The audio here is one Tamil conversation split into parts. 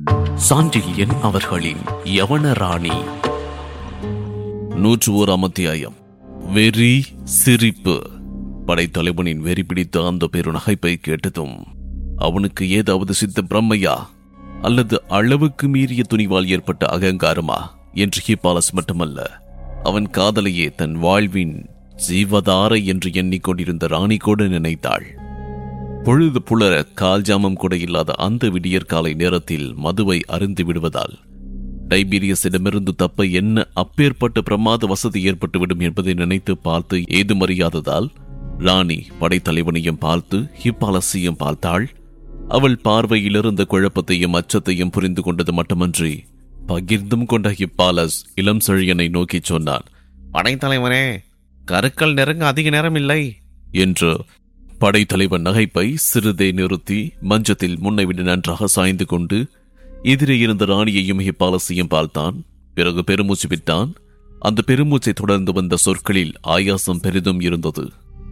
சாண்டில்யன் அவர்களின் யவன ராணி நூற்று ஓராம் அத்தியாயம் வெறி சிரிப்பு படைத்தலைவனின் வெறி பிடித்த அந்த பெரு நகைப்பை கேட்டதும் அவனுக்கு ஏதாவது சித்த பிரம்மையா அல்லது அளவுக்கு மீறிய துணிவால் ஏற்பட்ட அகங்காரமா என்று ஹிபாலஸ் மட்டுமல்ல அவன் காதலையே தன் வாழ்வின் ஜீவதார என்று எண்ணிக்கொண்டிருந்த ராணி கூட நினைத்தாள் பொழுது புலர கால் ஜாமம் கூட இல்லாத அந்த விடியற்காலை நேரத்தில் மதுவை அருந்து விடுவதால் டைபீரியஸிடமிருந்து தப்ப என்ன அப்பேற்பட்ட பிரமாத வசதி ஏற்பட்டுவிடும் என்பதை நினைத்து பார்த்து ஏதுமறியாததால் ராணி படைத்தலைவனையும் பார்த்து ஹிப்பாலசியும் பார்த்தாள் அவள் பார்வையிலிருந்த குழப்பத்தையும் அச்சத்தையும் புரிந்து கொண்டது மட்டுமன்றி பகிர்ந்தும் கொண்ட ஹிப்பாலஸ் இளம் செழியனை நோக்கிச் சொன்னான் படைத்தலைவரே கருக்கள் நெருங்க அதிக நேரம் இல்லை என்று படைத்தலைவன் நகைப்பை சிறிதே நிறுத்தி மஞ்சத்தில் முன்னைவிட நன்றாக சாய்ந்து கொண்டு எதிரே இருந்த ராணியையும் ஹிப்பாலசியும் பார்த்தான் பிறகு பெருமூச்சு விட்டான் அந்த பெருமூச்சை தொடர்ந்து வந்த சொற்களில் ஆயாசம் பெரிதும் இருந்தது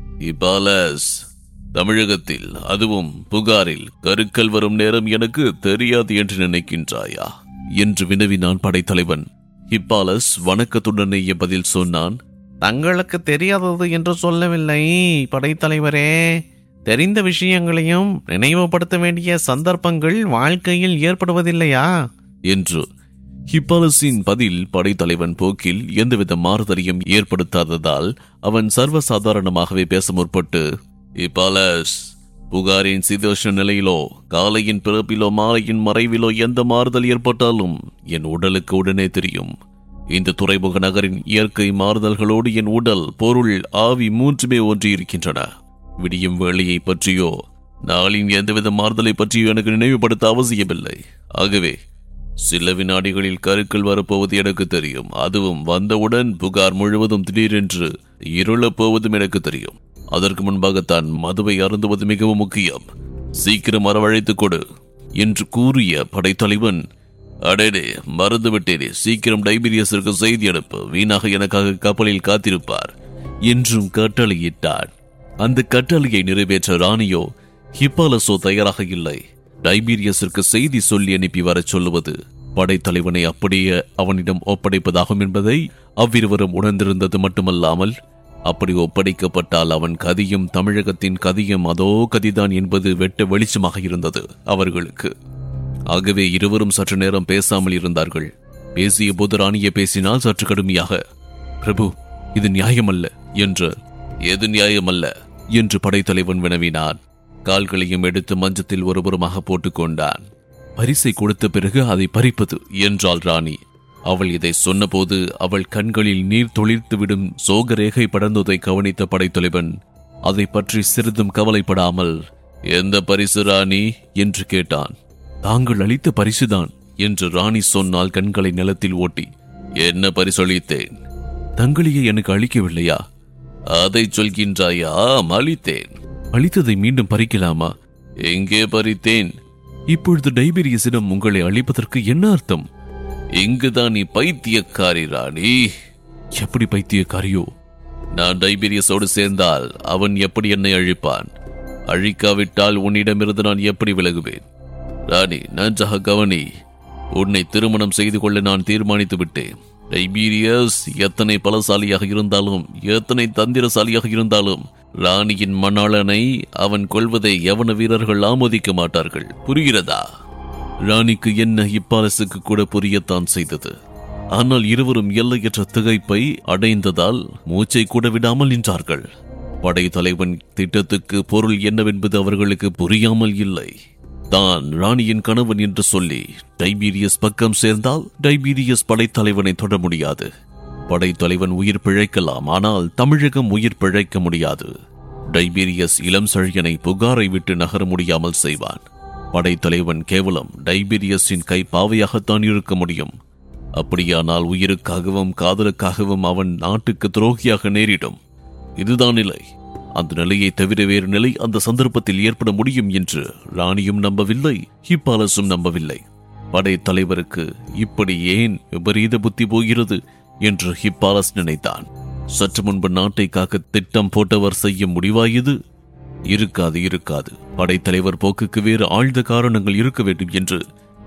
ஹிபாலஸ் தமிழகத்தில் அதுவும் புகாரில் கருக்கள் வரும் நேரம் எனக்கு தெரியாது என்று நினைக்கின்றாயா என்று வினவினான் படைத்தலைவன் ஹிப்பாலஸ் வணக்கத்துடனேயே பதில் சொன்னான் தங்களுக்கு தெரியாதது என்று சொல்லவில்லை படைத்தலைவரே தெரிந்த விஷயங்களையும் நினைவுபடுத்த வேண்டிய சந்தர்ப்பங்கள் வாழ்க்கையில் ஏற்படுவதில்லையா என்று ஹிப்பாலஸின் பதில் படைத்தலைவன் போக்கில் எந்தவித மாறுதலையும் ஏற்படுத்தாததால் அவன் சர்வசாதாரணமாகவே பேச முற்பட்டு ஹிப்பாலஸ் புகாரின் சீதோஷ நிலையிலோ காலையின் பிறப்பிலோ மாலையின் மறைவிலோ எந்த மாறுதல் ஏற்பட்டாலும் என் உடலுக்கு உடனே தெரியும் இந்த துறைமுக நகரின் இயற்கை மாறுதல்களோடு என் உடல் பொருள் ஆவி மூன்றுமே ஒன்றி இருக்கின்றன விடியும் வேளையை பற்றியோ நாளின் எந்தவித மாறுதலை பற்றியோ எனக்கு நினைவுபடுத்த அவசியமில்லை ஆகவே சில வினாடிகளில் கருக்கள் வரப்போவது எனக்கு தெரியும் அதுவும் வந்தவுடன் புகார் முழுவதும் திடீரென்று இருளப் போவதும் எனக்கு தெரியும் அதற்கு முன்பாகத்தான் மதுவை அருந்துவது மிகவும் முக்கியம் சீக்கிரம் வரவழைத்துக் கொடு என்று கூறிய படைத்தலைவன் அடேடே மறந்து விட்டேனே சீக்கிரம் டைபீரியஸிற்கு செய்தி அனுப்பு வீணாக எனக்காக கப்பலில் காத்திருப்பார் என்றும் கட்டளையிட்டான் அந்த கட்டளையை நிறைவேற்ற ராணியோ ஹிப்பாலசோ தயாராக இல்லை டைபீரியஸிற்கு செய்தி சொல்லி அனுப்பி வரச் சொல்லுவது படைத்தலைவனை அப்படியே அவனிடம் ஒப்படைப்பதாகும் என்பதை அவ்விருவரும் உணர்ந்திருந்தது மட்டுமல்லாமல் அப்படி ஒப்படைக்கப்பட்டால் அவன் கதியும் தமிழகத்தின் கதியும் அதோ கதிதான் என்பது வெட்ட வெளிச்சமாக இருந்தது அவர்களுக்கு ஆகவே இருவரும் சற்று நேரம் பேசாமல் இருந்தார்கள் பேசிய போது ராணியை பேசினால் சற்று கடுமையாக பிரபு இது நியாயமல்ல என்று எது நியாயமல்ல என்று படைத்தலைவன் வினவினான் கால்களையும் எடுத்து மஞ்சத்தில் ஒருபுறமாக போட்டுக் கொண்டான் பரிசை கொடுத்த பிறகு அதை பறிப்பது என்றாள் ராணி அவள் இதை சொன்னபோது அவள் கண்களில் நீர் தொழிர்த்துவிடும் சோகரேகை படர்ந்ததை கவனித்த படைத்தலைவன் அதை பற்றி சிறிதும் கவலைப்படாமல் எந்த பரிசு ராணி என்று கேட்டான் தாங்கள் அளித்த பரிசுதான் என்று ராணி சொன்னால் கண்களை நிலத்தில் ஓட்டி என்ன பரிசளித்தேன் தங்களையே எனக்கு அளிக்கவில்லையா அதை சொல்கின்றாயா அளித்தேன் அளித்ததை மீண்டும் பறிக்கலாமா எங்கே பறித்தேன் இப்பொழுது டைபீரியஸிடம் உங்களை அழிப்பதற்கு என்ன அர்த்தம் இங்குதான் நீ பைத்தியக்காரி ராணி எப்படி பைத்தியக்காரியோ நான் டைபீரியஸோடு சேர்ந்தால் அவன் எப்படி என்னை அழிப்பான் அழிக்காவிட்டால் உன்னிடமிருந்து நான் எப்படி விலகுவேன் ராணி நன்றாக கவனி உன்னை திருமணம் செய்து கொள்ள நான் தீர்மானித்து விட்டேன் டைபீரியஸ் எத்தனை பலசாலியாக இருந்தாலும் எத்தனை தந்திரசாலியாக இருந்தாலும் ராணியின் மணாளனை அவன் கொள்வதை யவன வீரர்கள் ஆமோதிக்க மாட்டார்கள் புரிகிறதா ராணிக்கு என்ன இப்பாலசுக்கு கூட புரியத்தான் செய்தது ஆனால் இருவரும் எல்லையற்ற திகைப்பை அடைந்ததால் மூச்சை கூட விடாமல் நின்றார்கள் படை தலைவன் திட்டத்துக்கு பொருள் என்னவென்பது அவர்களுக்கு புரியாமல் இல்லை தான் ராணியின் கணவன் என்று சொல்லி டைபீரியஸ் பக்கம் சேர்ந்தால் டைபீரியஸ் படைத்தலைவனை தொட முடியாது படைத்தலைவன் உயிர் பிழைக்கலாம் ஆனால் தமிழகம் உயிர் பிழைக்க முடியாது டைபீரியஸ் இளம் செழியனை புகாரை விட்டு நகர முடியாமல் செய்வான் படைத்தலைவன் கேவலம் டைபீரியஸின் கை பாவையாகத்தான் இருக்க முடியும் அப்படியானால் உயிருக்காகவும் காதலுக்காகவும் அவன் நாட்டுக்கு துரோகியாக நேரிடும் இதுதான் நிலை அந்த நிலையை தவிர வேறு நிலை அந்த சந்தர்ப்பத்தில் ஏற்பட முடியும் என்று ராணியும் நம்பவில்லை ஹிப்பாலஸும் நம்பவில்லை படை தலைவருக்கு இப்படி ஏன் விபரீத புத்தி போகிறது என்று ஹிப்பாலஸ் நினைத்தான் சற்று முன்பு நாட்டை காக்க திட்டம் போட்டவர் செய்யும் முடிவாயுது இருக்காது இருக்காது படைத்தலைவர் போக்குக்கு வேறு ஆழ்ந்த காரணங்கள் இருக்க வேண்டும் என்று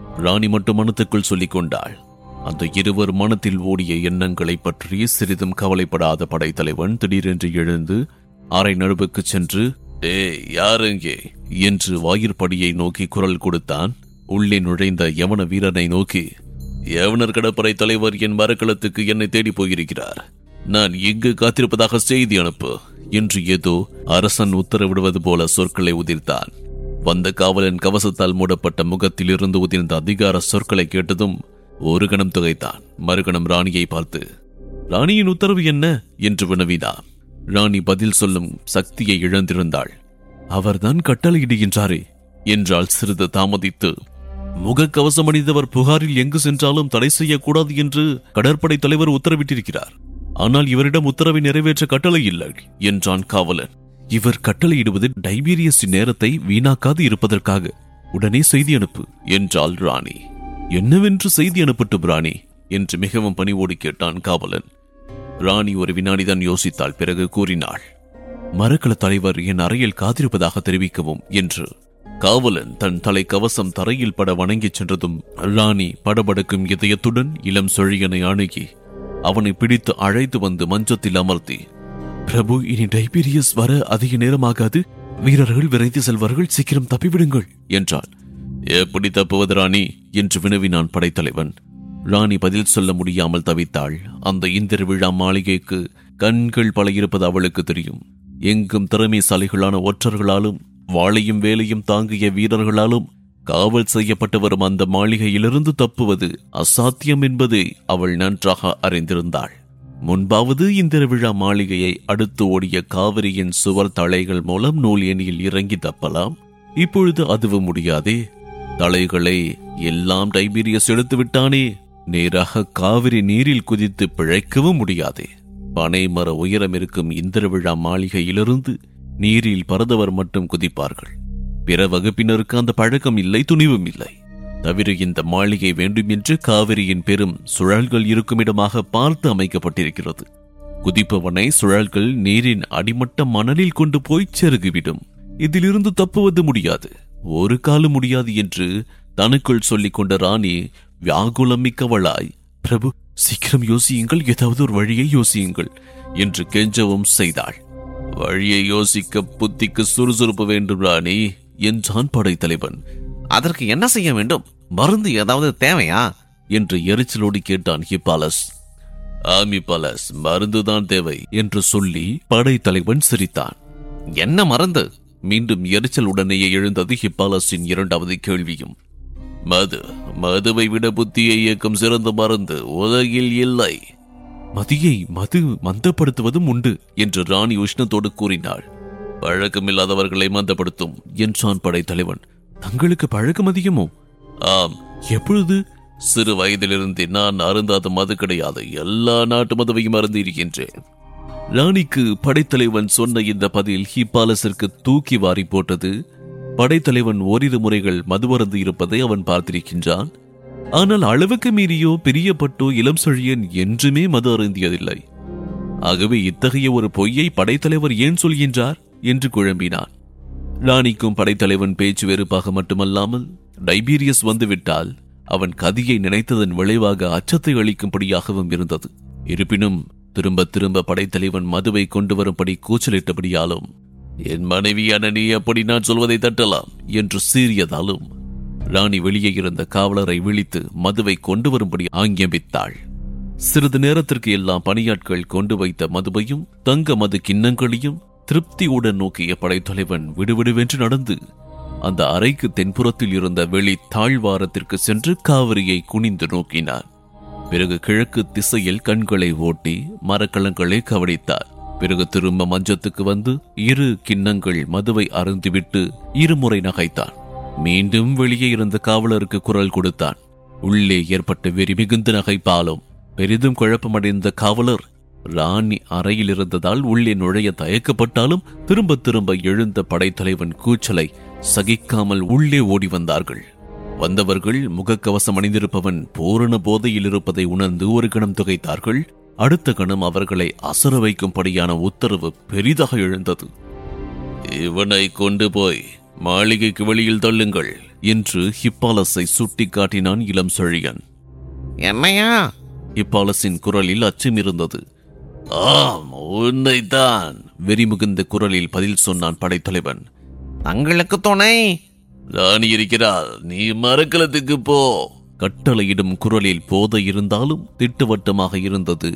ராணி மட்டும் மனத்துக்குள் சொல்லிக் கொண்டாள் அந்த இருவர் மனத்தில் ஓடிய எண்ணங்களை பற்றி சிறிதும் கவலைப்படாத படைத்தலைவன் திடீரென்று எழுந்து அரை நடுவுக்கு சென்று டே யாருங்கே என்று வாயிற்படியை நோக்கி குரல் கொடுத்தான் உள்ளே நுழைந்த யவன வீரனை நோக்கி யவனர் கடற்படை தலைவர் என் மரக்கலத்துக்கு என்னை தேடி போயிருக்கிறார் நான் எங்கு காத்திருப்பதாக செய்தி அனுப்பு என்று ஏதோ அரசன் உத்தரவிடுவது போல சொற்களை உதிர்த்தான் வந்த காவலன் கவசத்தால் மூடப்பட்ட முகத்தில் இருந்து உதிர்ந்த அதிகார சொற்களை கேட்டதும் ஒரு கணம் துகைத்தான் மறுகணம் ராணியை பார்த்து ராணியின் உத்தரவு என்ன என்று வினவினான் ராணி பதில் சொல்லும் சக்தியை இழந்திருந்தாள் அவர்தான் கட்டளையிடுகின்றாரே என்றால் சிறிது தாமதித்து முகக்கவசம் அணிந்தவர் புகாரில் எங்கு சென்றாலும் தடை செய்யக்கூடாது என்று கடற்படை தலைவர் உத்தரவிட்டிருக்கிறார் ஆனால் இவரிடம் உத்தரவை நிறைவேற்ற கட்டளை இல்லை என்றான் காவலன் இவர் கட்டளையிடுவது டைபீரியஸின் நேரத்தை வீணாக்காது இருப்பதற்காக உடனே செய்தி அனுப்பு என்றாள் ராணி என்னவென்று செய்தி அனுப்பட்டும் ராணி என்று மிகவும் பணிவோடு கேட்டான் காவலன் ராணி ஒரு வினாடிதான் யோசித்தாள் பிறகு கூறினாள் மரக்கல தலைவர் என் அறையில் காத்திருப்பதாக தெரிவிக்கவும் என்று காவலன் தன் தலை கவசம் தரையில் பட வணங்கிச் சென்றதும் ராணி படபடக்கும் இதயத்துடன் இளம் சொழியனை அணுகி அவனை பிடித்து அழைத்து வந்து மஞ்சத்தில் அமர்த்தி பிரபு இனி டைபீரியஸ் வர அதிக நேரமாகாது வீரர்கள் விரைந்து செல்வார்கள் சீக்கிரம் தப்பிவிடுங்கள் என்றாள் எப்படி தப்புவது ராணி என்று வினவினான் படைத்தலைவன் ராணி பதில் சொல்ல முடியாமல் தவித்தாள் அந்த இந்திர விழா மாளிகைக்கு கண்கள் பல இருப்பது அவளுக்கு தெரியும் எங்கும் திறமைசாலிகளான ஒற்றர்களாலும் வாளையும் வேலையும் தாங்கிய வீரர்களாலும் காவல் செய்யப்பட்டு வரும் அந்த மாளிகையிலிருந்து தப்புவது அசாத்தியம் என்பதை அவள் நன்றாக அறிந்திருந்தாள் முன்பாவது இந்திர விழா மாளிகையை அடுத்து ஓடிய காவிரியின் சுவர் தளைகள் மூலம் நூல் எண்ணியில் இறங்கி தப்பலாம் இப்பொழுது அதுவும் முடியாதே தலைகளை எல்லாம் டைபீரியஸ் எடுத்து விட்டானே நேராக காவிரி நீரில் குதித்து பிழைக்கவும் முடியாதே பனைமர உயரம் இருக்கும் இந்திர விழா மாளிகையிலிருந்து நீரில் பறந்தவர் மட்டும் குதிப்பார்கள் பிற வகுப்பினருக்கு அந்த பழக்கம் இல்லை துணிவும் இல்லை தவிர இந்த மாளிகை வேண்டும் என்று காவிரியின் பெரும் சுழல்கள் இருக்கும் இடமாக பார்த்து அமைக்கப்பட்டிருக்கிறது குதிப்பவனை சுழல்கள் நீரின் அடிமட்ட மணலில் கொண்டு போய் செருகிவிடும் இதிலிருந்து தப்புவது முடியாது ஒரு காலம் முடியாது என்று தனக்குள் சொல்லிக் கொண்ட ராணி வியாகுலமிக்கவளாய் பிரபு சீக்கிரம் யோசியுங்கள் ஏதாவது ஒரு வழியை யோசியுங்கள் என்று கெஞ்சவும் செய்தாள் வழியை யோசிக்க புத்திக்கு சுறுசுறுப்பு வேண்டும் ராணி என்றான் படைத்தலைவன் அதற்கு என்ன செய்ய வேண்டும் மருந்து ஏதாவது தேவையா என்று எரிச்சலோடு கேட்டான் ஹிப்பாலஸ் ஆமி பாலஸ் மருந்துதான் தேவை என்று சொல்லி படைத்தலைவன் சிரித்தான் என்ன மருந்து மீண்டும் எரிச்சல் உடனேயே எழுந்தது ஹிப்பாலஸின் இரண்டாவது கேள்வியும் மது மதுவை விட புத்தியை இயக்கும் சிறந்த மருந்து உலகில் இல்லை மதியை மது மந்தப்படுத்துவதும் உண்டு என்று ராணி உஷ்ணத்தோடு கூறினாள் பழக்கமில்லாதவர்களை மந்தப்படுத்தும் என்றான் படைத்தலைவன் தங்களுக்கு பழக்கம் அதிகமோ ஆம் எப்பொழுது சிறு வயதிலிருந்து நான் அருந்தாத மது கிடையாது எல்லா நாட்டு மதுவையும் அருந்து இருக்கின்றேன் ராணிக்கு படைத்தலைவன் சொன்ன இந்த பதில் ஹிப்பாலஸிற்கு தூக்கி வாரி போட்டது படைத்தலைவன் ஓரிரு முறைகள் மதுவருந்து இருப்பதை அவன் பார்த்திருக்கின்றான் ஆனால் அளவுக்கு மீறியோ பிரியப்பட்டோ இளம் செழியன் என்றுமே மது அருந்தியதில்லை ஆகவே இத்தகைய ஒரு பொய்யை படைத்தலைவர் ஏன் சொல்கின்றார் என்று குழம்பினான் ராணிக்கும் படைத்தலைவன் பேச்சு வெறுப்பாக மட்டுமல்லாமல் டைபீரியஸ் வந்துவிட்டால் அவன் கதியை நினைத்ததன் விளைவாக அச்சத்தை அளிக்கும்படியாகவும் இருந்தது இருப்பினும் திரும்ப திரும்ப படைத்தலைவன் மதுவை கொண்டு வரும்படி கூச்சலிட்டபடியாலும் என் மனைவியான நீ அப்படி நான் சொல்வதை தட்டலாம் என்று சீறியதாலும் ராணி வெளியே இருந்த காவலரை விழித்து மதுவை கொண்டு வரும்படி ஆங்கியமித்தாள் சிறிது நேரத்திற்கு எல்லாம் பணியாட்கள் கொண்டு வைத்த மதுவையும் தங்க மது கிண்ணங்களையும் திருப்தியுடன் நோக்கிய படைத்தலைவன் விடுவிடுவென்று நடந்து அந்த அறைக்கு தென்புறத்தில் இருந்த வெளி தாழ்வாரத்திற்கு சென்று காவிரியை குனிந்து நோக்கினான் பிறகு கிழக்கு திசையில் கண்களை ஓட்டி மரக்கலங்களை கவனித்தார் பிறகு திரும்ப மஞ்சத்துக்கு வந்து இரு கிண்ணங்கள் மதுவை அருந்திவிட்டு இருமுறை நகைத்தான் மீண்டும் வெளியே இருந்த காவலருக்கு குரல் கொடுத்தான் உள்ளே ஏற்பட்ட வெறி மிகுந்த நகைப்பாலும் பெரிதும் குழப்பமடைந்த காவலர் ராணி அறையில் இருந்ததால் உள்ளே நுழைய தயக்கப்பட்டாலும் திரும்ப திரும்ப எழுந்த படைத்தலைவன் கூச்சலை சகிக்காமல் உள்ளே ஓடி வந்தார்கள் வந்தவர்கள் முகக்கவசம் அணிந்திருப்பவன் பூரண போதையில் இருப்பதை உணர்ந்து ஒரு கணம் துகைத்தார்கள் அடுத்த கணம் அவர்களை அசர வைக்கும்படியான உத்தரவு பெரிதாக எழுந்தது இவனை கொண்டு போய் மாளிகைக்கு வெளியில் தள்ளுங்கள் என்று ஹிப்பாலஸை சுட்டிக்காட்டினான் இளம் செழியன் என்னையா ஹிப்பாலஸின் குரலில் அச்சம் இருந்தது ஆம் உன்னைத்தான் வெறிமுகுந்த குரலில் பதில் சொன்னான் படைத்தலைவன் தங்களுக்கு துணை ராணி இருக்கிறாள் நீ மரக்கலத்துக்கு போ கட்டளையிடும் குரலில் போதை இருந்தாலும் திட்டவட்டமாக இருந்தது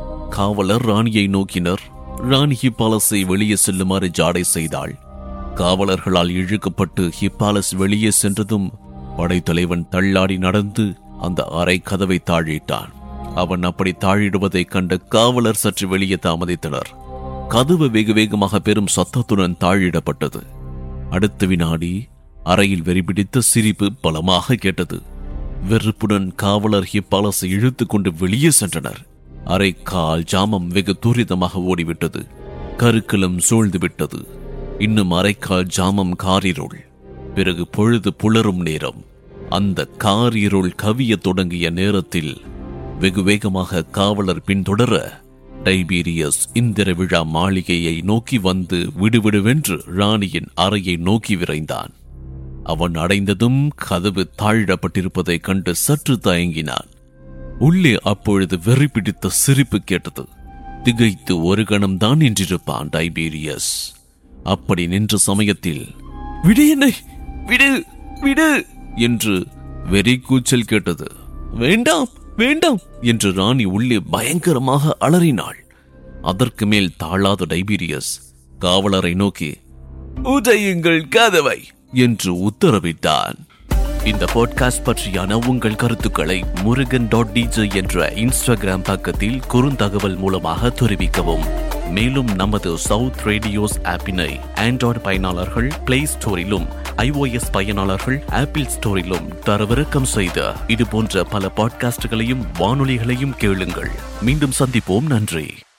காவலர் ராணியை நோக்கினர் ராணி ஹிப்பாலஸை வெளியே செல்லுமாறு ஜாடை செய்தாள் காவலர்களால் இழுக்கப்பட்டு ஹிப்பாலஸ் வெளியே சென்றதும் படைத்தலைவன் தள்ளாடி நடந்து அந்த அறை கதவை தாழிட்டான் அவன் அப்படி தாழிடுவதைக் கண்ட காவலர் சற்று வெளியே தாமதித்தனர் கதவு வெகு வேகமாக பெரும் சத்தத்துடன் தாழிடப்பட்டது அடுத்த வினாடி அறையில் வெறிபிடித்த சிரிப்பு பலமாக கேட்டது வெறுப்புடன் காவலர் ஹிப்பாலஸை இழுத்துக் கொண்டு வெளியே சென்றனர் அரை கால் ஜாமம் வெகு துரிதமாக ஓடிவிட்டது கருக்களம் சூழ்ந்து விட்டது இன்னும் அரைக்கால் ஜாமம் காரிருள் பிறகு பொழுது புலரும் நேரம் அந்த காரிருள் கவியத் தொடங்கிய நேரத்தில் வெகு வேகமாக காவலர் பின்தொடர டைபீரியஸ் இந்திர விழா மாளிகையை நோக்கி வந்து விடுவிடுவென்று ராணியின் அறையை நோக்கி விரைந்தான் அவன் அடைந்ததும் கதவு தாழிடப்பட்டிருப்பதைக் கண்டு சற்று தயங்கினான் உள்ளே அப்பொழுது வெறி பிடித்த சிரிப்பு கேட்டது திகைத்து ஒரு கணம்தான் நின்றிருப்பான் டைபீரியஸ் அப்படி நின்ற சமயத்தில் விடு என்னை விடு விடு என்று வெறி கூச்சல் கேட்டது வேண்டாம் வேண்டாம் என்று ராணி உள்ளே பயங்கரமாக அலறினாள் அதற்கு மேல் தாழாத டைபீரியஸ் காவலரை நோக்கி உதயுங்கள் கதவை என்று உத்தரவிட்டான் இந்த பாட்காஸ்ட் பற்றியான உங்கள் கருத்துக்களை முருகன் டாட் டிஜே என்ற இன்ஸ்டாகிராம் பக்கத்தில் குறுந்தகவல் மூலமாக தெரிவிக்கவும் மேலும் நமது சவுத் ரேடியோஸ் ஆப்பினை ஆண்ட்ராய்டு பயனாளர்கள் பிளே ஸ்டோரிலும் iOS பயனாளர்கள் ஆப்பிள் ஸ்டோரிலும் தரவிறக்கம் செய்த இது போன்ற பல பாட்காஸ்டுகளையும் வானொலிகளையும் கேளுங்கள் மீண்டும் சந்திப்போம் நன்றி